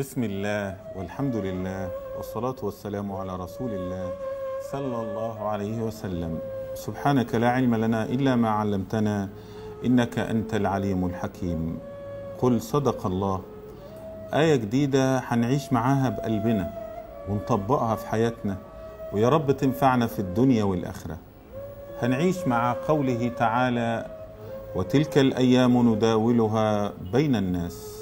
بسم الله والحمد لله والصلاة والسلام على رسول الله صلى الله عليه وسلم سبحانك لا علم لنا إلا ما علمتنا إنك أنت العليم الحكيم قل صدق الله آية جديدة هنعيش معاها بقلبنا ونطبقها في حياتنا ويا رب تنفعنا في الدنيا والآخرة هنعيش مع قوله تعالى وتلك الأيام نداولها بين الناس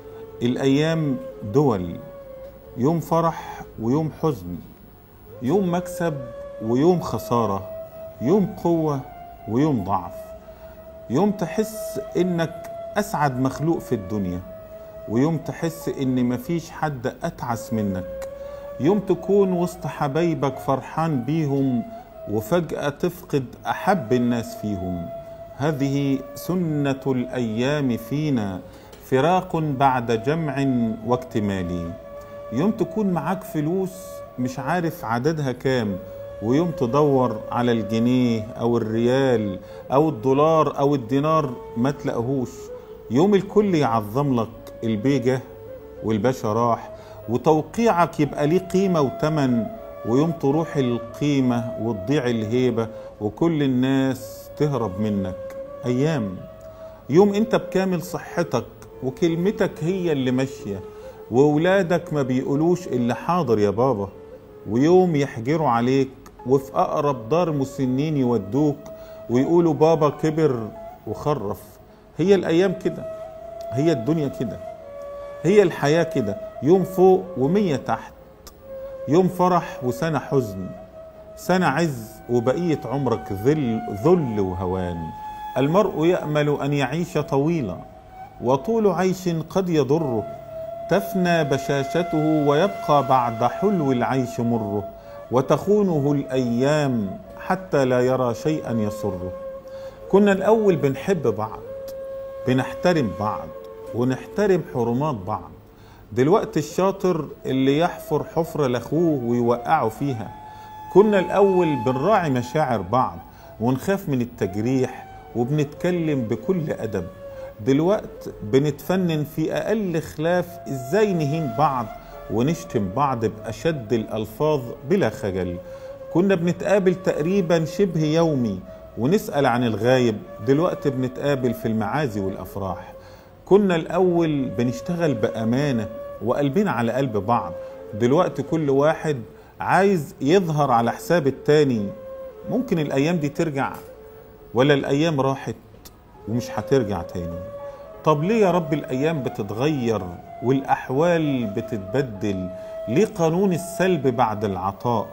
الأيام دول يوم فرح ويوم حزن يوم مكسب ويوم خسارة يوم قوة ويوم ضعف يوم تحس إنك أسعد مخلوق في الدنيا ويوم تحس إن مفيش حد أتعس منك يوم تكون وسط حبايبك فرحان بيهم وفجأة تفقد أحب الناس فيهم هذه سنة الأيام فينا فراق بعد جمع واكتمال يوم تكون معاك فلوس مش عارف عددها كام ويوم تدور على الجنيه او الريال او الدولار او الدينار ما تلاقيهوش يوم الكل يعظم لك البيجة والباشا راح وتوقيعك يبقى ليه قيمة وتمن ويوم تروح القيمة وتضيع الهيبة وكل الناس تهرب منك أيام يوم أنت بكامل صحتك وكلمتك هي اللي ماشية وولادك ما بيقولوش اللي حاضر يا بابا ويوم يحجروا عليك وفي أقرب دار مسنين يودوك ويقولوا بابا كبر وخرف هي الأيام كده هي الدنيا كده هي الحياة كده يوم فوق ومية تحت يوم فرح وسنة حزن سنة عز وبقية عمرك ذل, ذل وهوان المرء يأمل أن يعيش طويلا وطول عيش قد يضره تفنى بشاشته ويبقى بعد حلو العيش مره وتخونه الايام حتى لا يرى شيئا يسره كنا الاول بنحب بعض بنحترم بعض ونحترم حرمات بعض دلوقتي الشاطر اللي يحفر حفرة لاخوه ويوقعه فيها كنا الاول بنراعي مشاعر بعض ونخاف من التجريح وبنتكلم بكل ادب دلوقت بنتفنن في أقل خلاف إزاي نهين بعض ونشتم بعض بأشد الألفاظ بلا خجل كنا بنتقابل تقريبا شبه يومي ونسأل عن الغايب دلوقتي بنتقابل في المعازي والأفراح كنا الأول بنشتغل بأمانة وقلبنا على قلب بعض دلوقتي كل واحد عايز يظهر على حساب التاني ممكن الأيام دي ترجع ولا الأيام راحت ومش هترجع تاني طب ليه يا رب الايام بتتغير والاحوال بتتبدل ليه قانون السلب بعد العطاء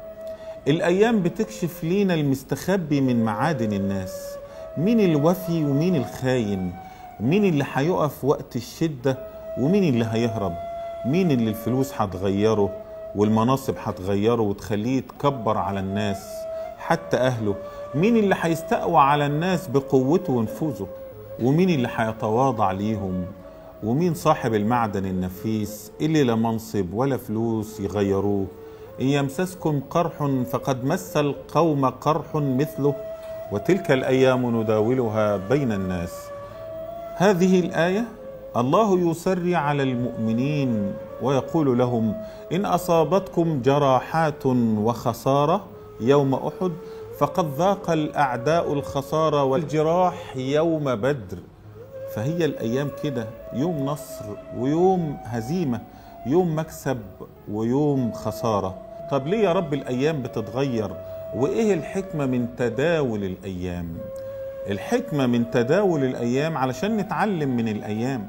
الايام بتكشف لينا المستخبي من معادن الناس مين الوفي ومين الخاين مين اللي هيقف وقت الشدة ومين اللي هيهرب مين اللي الفلوس هتغيره والمناصب هتغيره وتخليه يتكبر على الناس حتى اهله مين اللي هيستقوى على الناس بقوته ونفوذه ومين اللي هيتواضع ليهم ومين صاحب المعدن النفيس اللي لا منصب ولا فلوس يغيروه إن يمسسكم قرح فقد مس القوم قرح مثله وتلك الأيام نداولها بين الناس هذه الآية الله يسري على المؤمنين ويقول لهم إن أصابتكم جراحات وخسارة يوم أحد فقد ذاق الأعداء الخسارة والجراح يوم بدر فهي الأيام كده يوم نصر ويوم هزيمة يوم مكسب ويوم خسارة طب ليه يا رب الأيام بتتغير وإيه الحكمة من تداول الأيام الحكمة من تداول الأيام علشان نتعلم من الأيام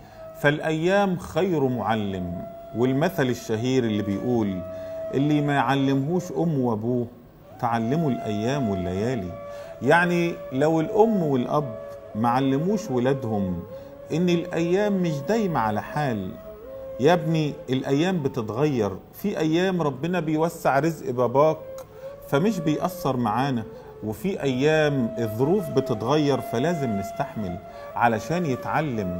فالأيام خير معلم والمثل الشهير اللي بيقول اللي ما يعلمهوش أم وأبوه تعلموا الايام والليالي يعني لو الام والاب معلموش ولادهم ان الايام مش دايما على حال يا ابني الايام بتتغير في ايام ربنا بيوسع رزق باباك فمش بيأثر معانا وفي ايام الظروف بتتغير فلازم نستحمل علشان يتعلم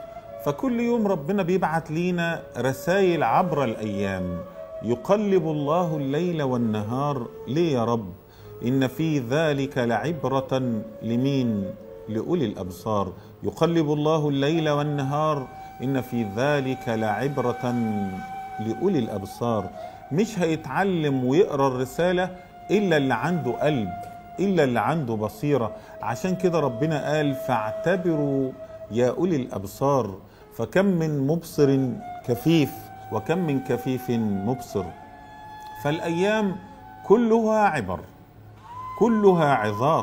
فكل يوم ربنا بيبعت لينا رسائل عبر الايام يقلب الله الليل والنهار ليه يا رب إن في ذلك لعبرة لمين لأولي الأبصار يقلب الله الليل والنهار إن في ذلك لعبرة لأولي الأبصار مش هيتعلم ويقرأ الرسالة إلا اللي عنده قلب إلا اللي عنده بصيرة عشان كده ربنا قال فاعتبروا يا أولي الأبصار فكم من مبصر كفيف وكم من كفيف مبصر فالأيام كلها عبر كلها عظات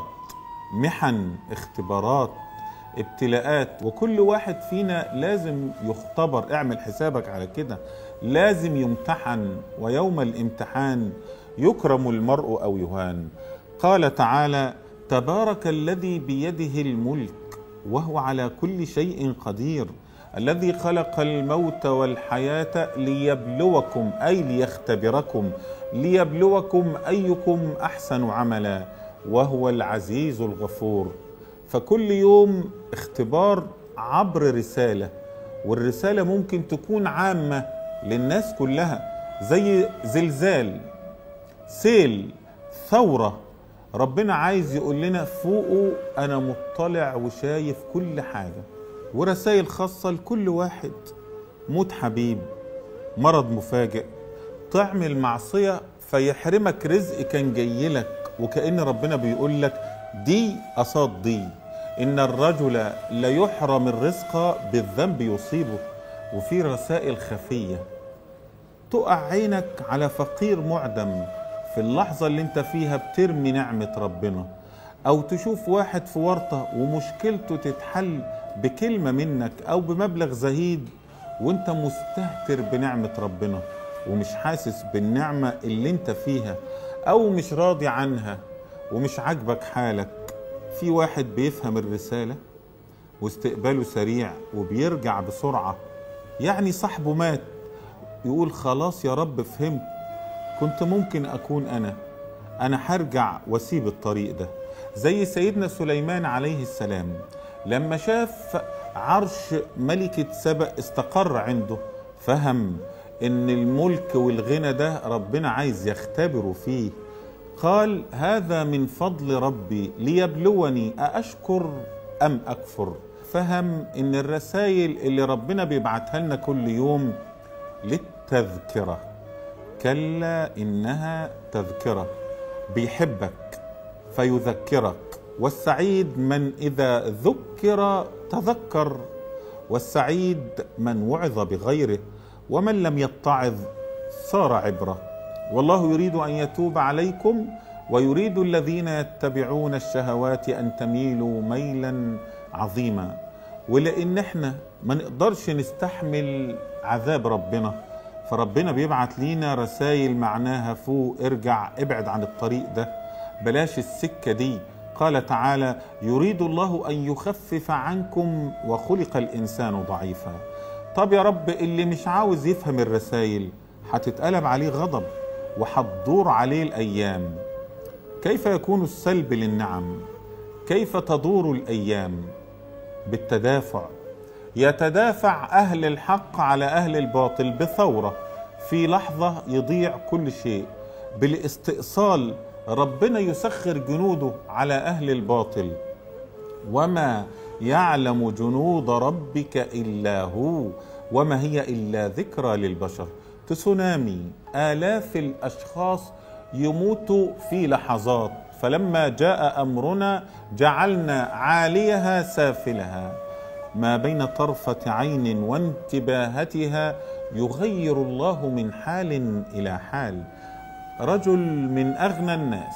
محن اختبارات ابتلاءات وكل واحد فينا لازم يختبر اعمل حسابك على كده لازم يمتحن ويوم الامتحان يكرم المرء او يهان قال تعالى تبارك الذي بيده الملك وهو على كل شيء قدير الذي خلق الموت والحياه ليبلوكم اي ليختبركم ليبلوكم ايكم احسن عملا وهو العزيز الغفور فكل يوم اختبار عبر رساله والرساله ممكن تكون عامه للناس كلها زي زلزال سيل ثوره ربنا عايز يقول لنا فوقه انا مطلع وشايف كل حاجه ورسائل خاصه لكل واحد موت حبيب مرض مفاجئ تعمل معصيه فيحرمك رزق كان جاي لك وكأن ربنا بيقول لك دي قصاد دي إن الرجل ليحرم الرزق بالذنب يصيبه وفي رسائل خفية تقع عينك على فقير معدم في اللحظة اللي انت فيها بترمي نعمة ربنا أو تشوف واحد في ورطة ومشكلته تتحل بكلمة منك أو بمبلغ زهيد وانت مستهتر بنعمة ربنا ومش حاسس بالنعمة اللي انت فيها او مش راضي عنها ومش عاجبك حالك في واحد بيفهم الرسالة واستقباله سريع وبيرجع بسرعة يعني صاحبه مات يقول خلاص يا رب فهمت كنت ممكن اكون انا انا هرجع واسيب الطريق ده زي سيدنا سليمان عليه السلام لما شاف عرش ملكة سبأ استقر عنده فهم ان الملك والغنى ده ربنا عايز يختبره فيه قال هذا من فضل ربي ليبلوني أأشكر أم أكفر فهم إن الرسائل اللي ربنا بيبعتها لنا كل يوم للتذكرة كلا إنها تذكرة بيحبك فيذكرك والسعيد من إذا ذكر تذكر والسعيد من وعظ بغيره ومن لم يتعظ صار عبره والله يريد ان يتوب عليكم ويريد الذين يتبعون الشهوات ان تميلوا ميلا عظيما ولان احنا ما نقدرش نستحمل عذاب ربنا فربنا بيبعت لينا رسائل معناها فوق ارجع ابعد عن الطريق ده بلاش السكه دي قال تعالى يريد الله ان يخفف عنكم وخلق الانسان ضعيفا طب يا رب اللي مش عاوز يفهم الرسائل هتتقلب عليه غضب وهتدور عليه الايام كيف يكون السلب للنعم كيف تدور الايام بالتدافع يتدافع اهل الحق على اهل الباطل بثوره في لحظه يضيع كل شيء بالاستئصال ربنا يسخر جنوده على اهل الباطل وما يعلم جنود ربك الا هو وما هي الا ذكرى للبشر تسونامي آلاف الأشخاص يموتوا في لحظات فلما جاء أمرنا جعلنا عاليها سافلها ما بين طرفة عين وانتباهتها يغير الله من حال إلى حال رجل من أغنى الناس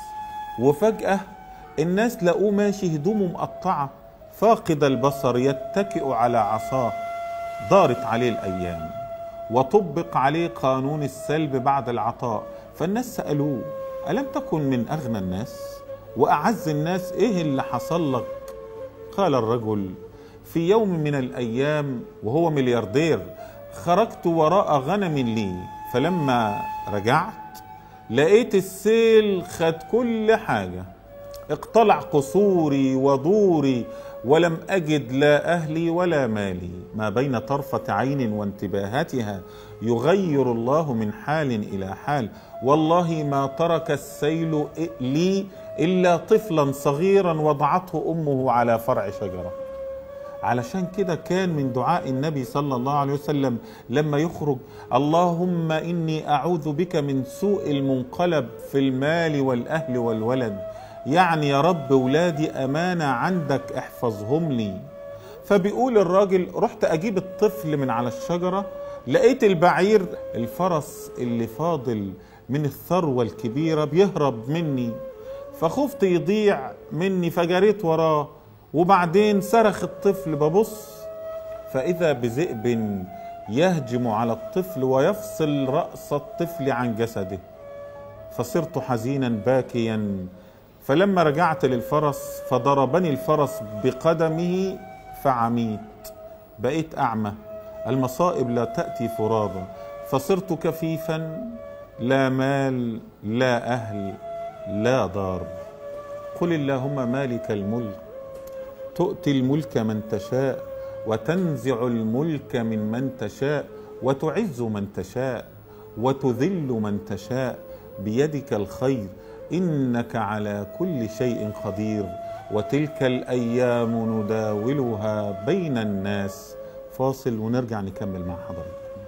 وفجأة الناس لقوه ماشي هدومه مقطعة فاقد البصر يتكئ على عصاه دارت عليه الأيام وطبق عليه قانون السلب بعد العطاء فالناس سألوه ألم تكن من أغنى الناس وأعز الناس إيه اللي حصل لك قال الرجل في يوم من الأيام وهو ملياردير خرجت وراء غنم لي فلما رجعت لقيت السيل خد كل حاجة اقتلع قصوري ودوري ولم اجد لا اهلي ولا مالي ما بين طرفه عين وانتباهاتها يغير الله من حال الى حال والله ما ترك السيل لي الا طفلا صغيرا وضعته امه على فرع شجره علشان كده كان من دعاء النبي صلى الله عليه وسلم لما يخرج اللهم اني اعوذ بك من سوء المنقلب في المال والاهل والولد يعني يا رب ولادي امانه عندك احفظهم لي فبيقول الراجل رحت اجيب الطفل من على الشجره لقيت البعير الفرس اللي فاضل من الثروه الكبيره بيهرب مني فخفت يضيع مني فجريت وراه وبعدين صرخ الطفل ببص فإذا بذئب يهجم على الطفل ويفصل رأس الطفل عن جسده فصرت حزينا باكيا فلما رجعت للفرس فضربني الفرس بقدمه فعميت بقيت أعمى المصائب لا تأتي فرادى فصرت كفيفا لا مال لا أهل لا دار قل اللهم مالك الملك تؤتي الملك من تشاء وتنزع الملك ممن تشاء وتعز من تشاء وتذل من تشاء بيدك الخير انك على كل شيء قدير وتلك الايام نداولها بين الناس فاصل ونرجع نكمل مع حضرتك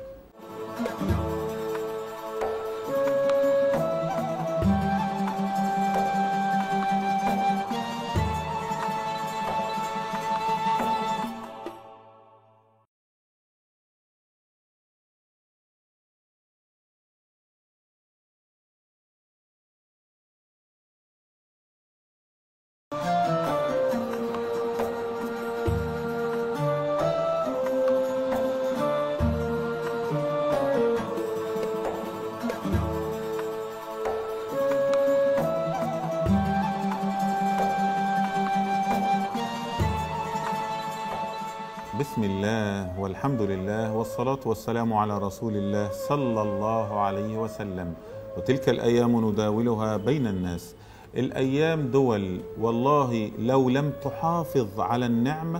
بسم الله والحمد لله والصلاة والسلام على رسول الله صلى الله عليه وسلم وتلك الأيام نداولها بين الناس الأيام دول والله لو لم تحافظ على النعمة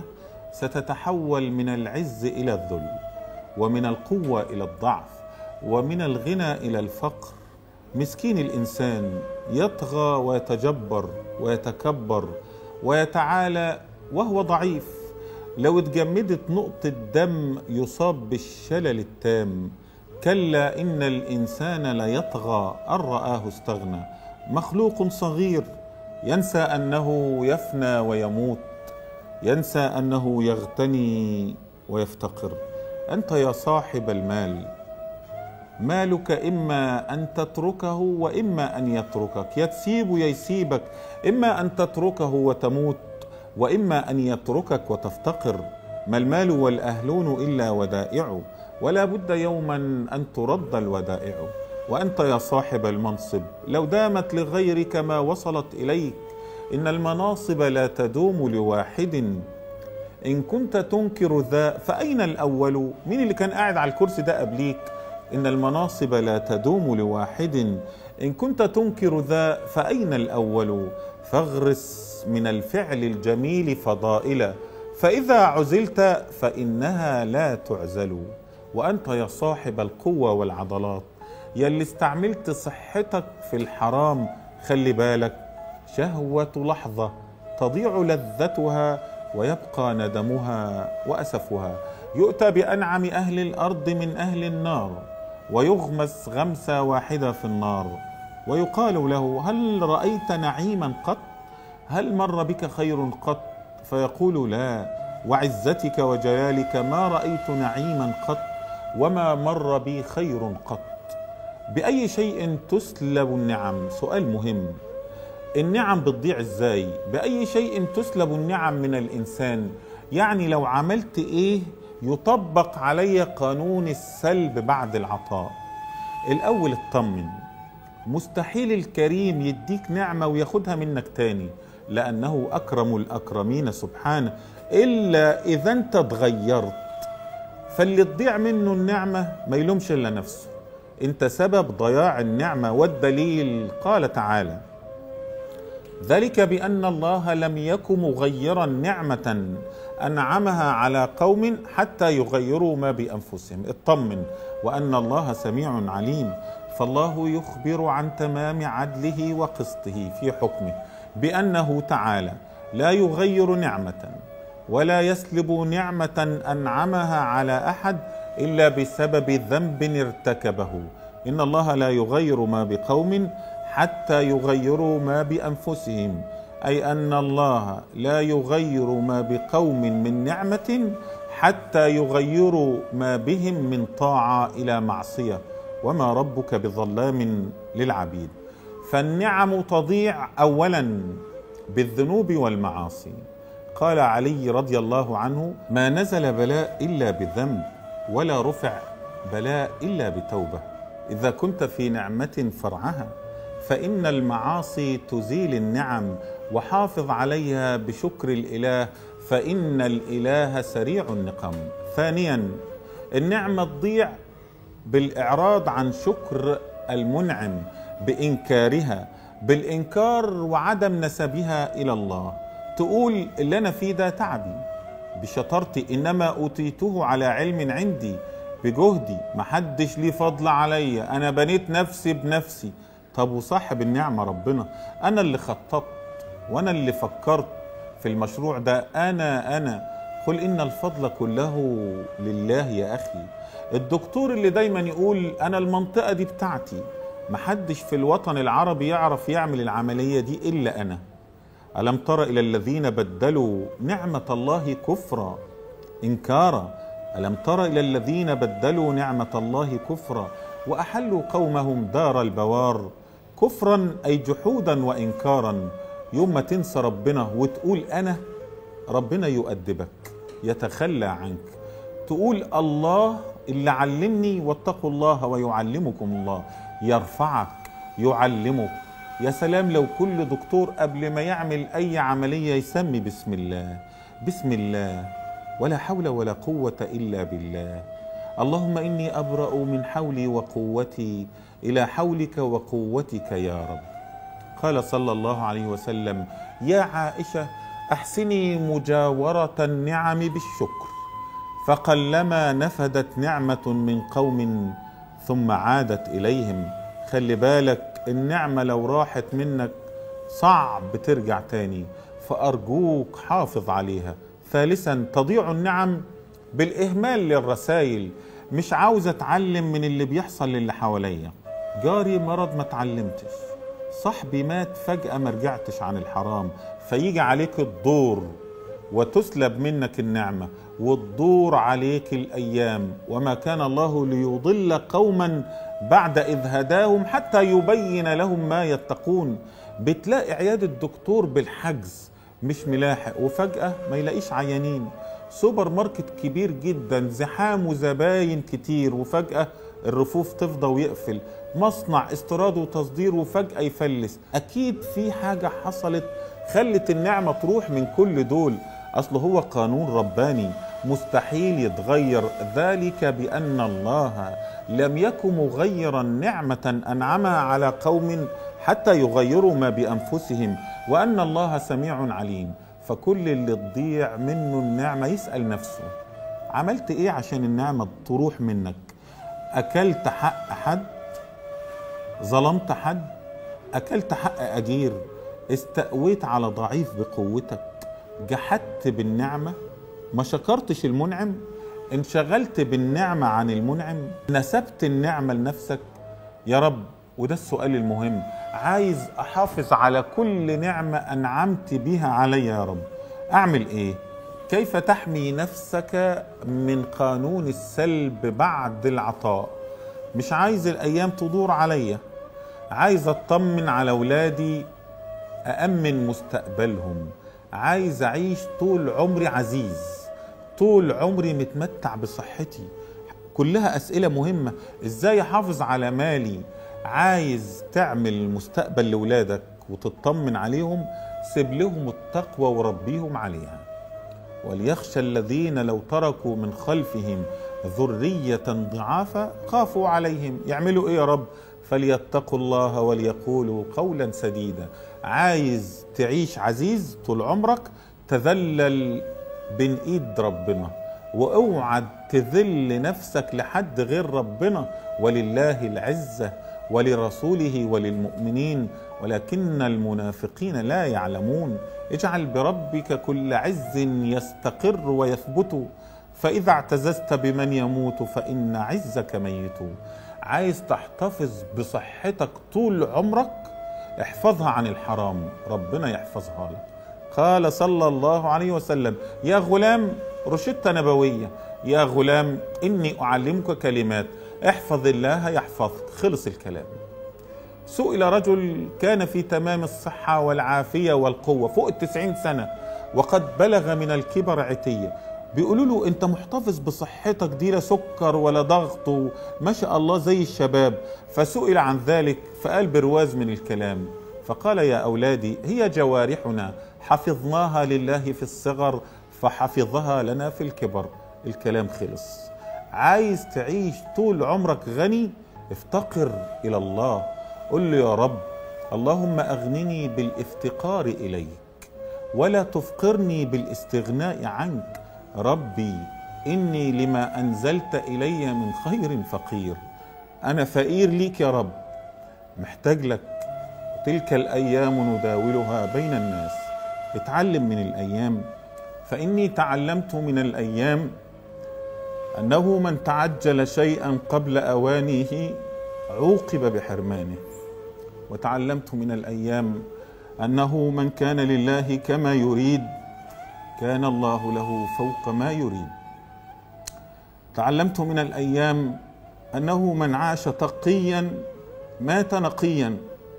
ستتحول من العز إلى الذل ومن القوة إلى الضعف ومن الغنى إلى الفقر مسكين الإنسان يطغى ويتجبر ويتكبر ويتعالى وهو ضعيف لو اتجمدت نقطة دم يصاب بالشلل التام كلا إن الإنسان ليطغى أن رآه استغنى مخلوق صغير ينسى أنه يفنى ويموت ينسى أنه يغتني ويفتقر أنت يا صاحب المال مالك إما أن تتركه وإما أن يتركك يا تسيبه يا يسيبك إما أن تتركه وتموت واما ان يتركك وتفتقر ما المال والاهلون الا ودائع ولا بد يوما ان ترد الودائع وانت يا صاحب المنصب لو دامت لغيرك ما وصلت اليك ان المناصب لا تدوم لواحد ان كنت تنكر ذا فاين الاول مين اللي كان قاعد على الكرسي ده قبليك ان المناصب لا تدوم لواحد ان كنت تنكر ذا فاين الاول فاغرس من الفعل الجميل فضائلا فاذا عزلت فانها لا تعزل وانت يا صاحب القوه والعضلات يا اللي استعملت صحتك في الحرام خلي بالك شهوه لحظه تضيع لذتها ويبقى ندمها واسفها يؤتى بانعم اهل الارض من اهل النار ويغمس غمسه واحده في النار ويقال له هل رايت نعيما قط هل مر بك خير قط فيقول لا وعزتك وجلالك ما رايت نعيما قط وما مر بي خير قط باي شيء تسلب النعم سؤال مهم النعم بتضيع ازاي باي شيء تسلب النعم من الانسان يعني لو عملت ايه يطبق علي قانون السلب بعد العطاء الاول اطمن مستحيل الكريم يديك نعمه وياخدها منك تاني لانه اكرم الاكرمين سبحانه الا اذا انت اتغيرت فاللي تضيع منه النعمه ما يلومش الا نفسه انت سبب ضياع النعمه والدليل قال تعالى ذلك بان الله لم يك مغيرا نعمه انعمها على قوم حتى يغيروا ما بانفسهم اطمن وان الله سميع عليم فالله يخبر عن تمام عدله وقسطه في حكمه بانه تعالى لا يغير نعمه ولا يسلب نعمه انعمها على احد الا بسبب ذنب ارتكبه ان الله لا يغير ما بقوم حتى يغيروا ما بانفسهم اي ان الله لا يغير ما بقوم من نعمه حتى يغيروا ما بهم من طاعه الى معصيه وما ربك بظلام للعبيد فالنعم تضيع اولا بالذنوب والمعاصي قال علي رضي الله عنه ما نزل بلاء الا بذنب ولا رفع بلاء الا بتوبه اذا كنت في نعمه فرعها فان المعاصي تزيل النعم وحافظ عليها بشكر الاله فان الاله سريع النقم ثانيا النعمه تضيع بالاعراض عن شكر المنعم بانكارها بالانكار وعدم نسبها الى الله تقول اللي انا فيه ده تعبي بشطارتي انما اوتيته على علم عندي بجهدي محدش ليه فضل عليا انا بنيت نفسي بنفسي طب وصاحب النعمه ربنا انا اللي خططت وانا اللي فكرت في المشروع ده انا انا قل ان الفضل كله لله يا اخي الدكتور اللي دايما يقول انا المنطقه دي بتاعتي محدش في الوطن العربي يعرف يعمل العمليه دي الا انا الم تر الى الذين بدلوا نعمه الله كفرا انكارا الم تر الى الذين بدلوا نعمه الله كفرا واحلوا قومهم دار البوار كفرا اي جحودا وانكارا يوم ما تنسى ربنا وتقول انا ربنا يؤدبك يتخلى عنك تقول الله اللي علمني واتقوا الله ويعلمكم الله يرفعك يعلمك يا سلام لو كل دكتور قبل ما يعمل اي عمليه يسمي بسم الله بسم الله ولا حول ولا قوه الا بالله اللهم اني ابرا من حولي وقوتي الى حولك وقوتك يا رب قال صلى الله عليه وسلم يا عائشه احسني مجاوره النعم بالشكر فقلما نفدت نعمه من قوم ثم عادت اليهم خلي بالك النعمه لو راحت منك صعب ترجع تاني فارجوك حافظ عليها ثالثا تضيع النعم بالاهمال للرسائل مش عاوز اتعلم من اللي بيحصل للي حواليا جاري مرض ما اتعلمتش صاحبي مات فجأة ما رجعتش عن الحرام فيجي عليك الدور وتسلب منك النعمة وتدور عليك الأيام وما كان الله ليضل قوما بعد إذ هداهم حتى يبين لهم ما يتقون بتلاقي عيادة الدكتور بالحجز مش ملاحق وفجأة ما يلاقيش عيانين سوبر ماركت كبير جدا زحام وزباين كتير وفجأة الرفوف تفضى ويقفل مصنع استيراد وتصدير وفجأة يفلس أكيد في حاجة حصلت خلت النعمة تروح من كل دول أصل هو قانون رباني مستحيل يتغير ذلك بأن الله لم يكن مغيرا نعمة أنعمها على قوم حتى يغيروا ما بأنفسهم وأن الله سميع عليم فكل اللي تضيع منه النعمة يسأل نفسه عملت ايه عشان النعمة تروح منك اكلت حق حد ظلمت حد اكلت حق اجير استقويت على ضعيف بقوتك جحدت بالنعمة ما شكرتش المنعم انشغلت بالنعمة عن المنعم نسبت النعمة لنفسك يا رب وده السؤال المهم عايز احافظ على كل نعمه انعمت بها علي يا رب اعمل ايه كيف تحمي نفسك من قانون السلب بعد العطاء مش عايز الايام تدور عليا عايز اطمن على اولادي أأمن مستقبلهم عايز أعيش طول عمري عزيز طول عمري متمتع بصحتي كلها أسئلة مهمة إزاي أحافظ على مالي عايز تعمل مستقبل لولادك وتطمن عليهم سيب لهم التقوى وربيهم عليها وليخشى الذين لو تركوا من خلفهم ذرية ضعافا خافوا عليهم يعملوا ايه يا رب فليتقوا الله وليقولوا قولا سديدا عايز تعيش عزيز طول عمرك تذلل بين ايد ربنا واوعى تذل نفسك لحد غير ربنا ولله العزه ولرسوله وللمؤمنين ولكن المنافقين لا يعلمون اجعل بربك كل عز يستقر ويثبت فإذا اعتززت بمن يموت فإن عزك ميت عايز تحتفظ بصحتك طول عمرك احفظها عن الحرام ربنا يحفظها لك قال صلى الله عليه وسلم يا غلام رشدت نبوية يا غلام إني أعلمك كلمات احفظ الله يحفظك خلص الكلام سئل رجل كان في تمام الصحة والعافية والقوة فوق التسعين سنة وقد بلغ من الكبر عتية بيقولوا له انت محتفظ بصحتك دي لا سكر ولا ضغط ما شاء الله زي الشباب فسئل عن ذلك فقال برواز من الكلام فقال يا اولادي هي جوارحنا حفظناها لله في الصغر فحفظها لنا في الكبر الكلام خلص عايز تعيش طول عمرك غني افتقر الى الله قل له يا رب اللهم اغنني بالافتقار اليك ولا تفقرني بالاستغناء عنك ربي اني لما انزلت الي من خير فقير انا فقير ليك يا رب محتاج لك تلك الايام نداولها بين الناس اتعلم من الايام فاني تعلمت من الايام انه من تعجل شيئا قبل اوانه عوقب بحرمانه وتعلمت من الايام انه من كان لله كما يريد كان الله له فوق ما يريد تعلمت من الايام انه من عاش تقيا مات نقيا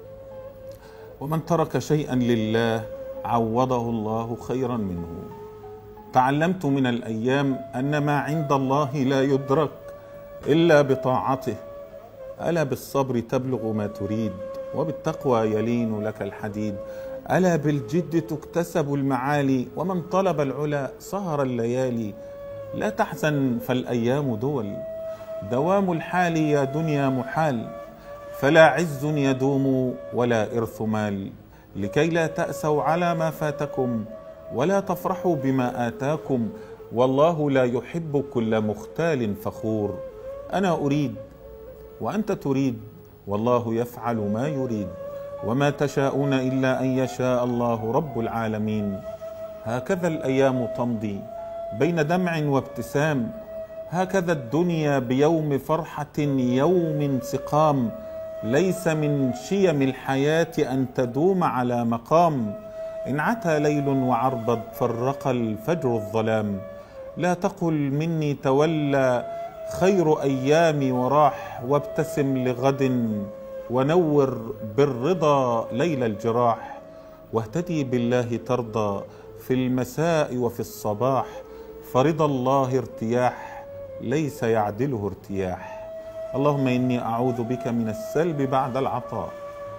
ومن ترك شيئا لله عوضه الله خيرا منه تعلمت من الايام ان ما عند الله لا يدرك الا بطاعته الا بالصبر تبلغ ما تريد وبالتقوى يلين لك الحديد الا بالجد تكتسب المعالي ومن طلب العلا سهر الليالي لا تحزن فالايام دول دوام الحال يا دنيا محال فلا عز يدوم ولا ارث مال لكي لا تاسوا على ما فاتكم ولا تفرحوا بما اتاكم والله لا يحب كل مختال فخور انا اريد وانت تريد والله يفعل ما يريد وما تشاءون الا ان يشاء الله رب العالمين هكذا الايام تمضي بين دمع وابتسام هكذا الدنيا بيوم فرحه يوم سقام ليس من شيم الحياه ان تدوم على مقام ان عتى ليل وعربد فرق الفجر الظلام لا تقل مني تولى خير ايامي وراح وابتسم لغد ونور بالرضا ليل الجراح واهتدي بالله ترضى في المساء وفي الصباح فرضا الله ارتياح ليس يعدله ارتياح اللهم اني اعوذ بك من السلب بعد العطاء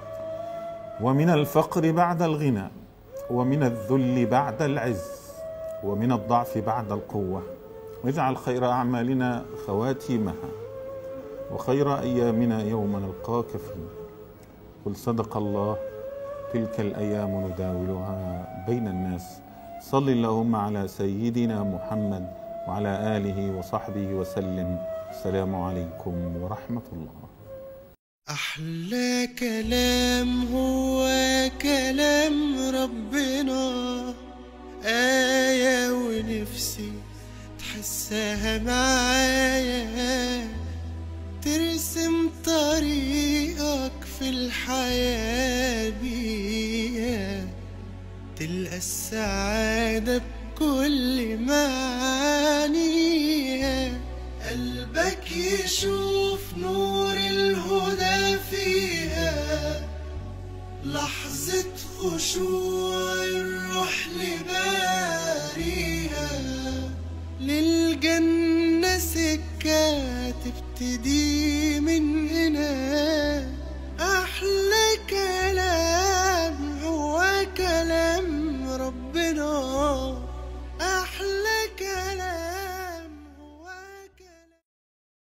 ومن الفقر بعد الغنى ومن الذل بعد العز ومن الضعف بعد القوه واجعل خير اعمالنا خواتيمها وخير ايامنا يوم نلقاك فيه قل صدق الله تلك الايام نداولها بين الناس صل اللهم على سيدنا محمد وعلى اله وصحبه وسلم السلام عليكم ورحمه الله أحلى كلام هو كلام ربنا آية ونفسي تحسها معايا ترسم طريقك في الحياة بيها تلقى السعادة بكل معانيها قلبك يشوف نور الهدى فيها لحظة خشوع الروح لباريها للجنة سكة تبتدي من هنا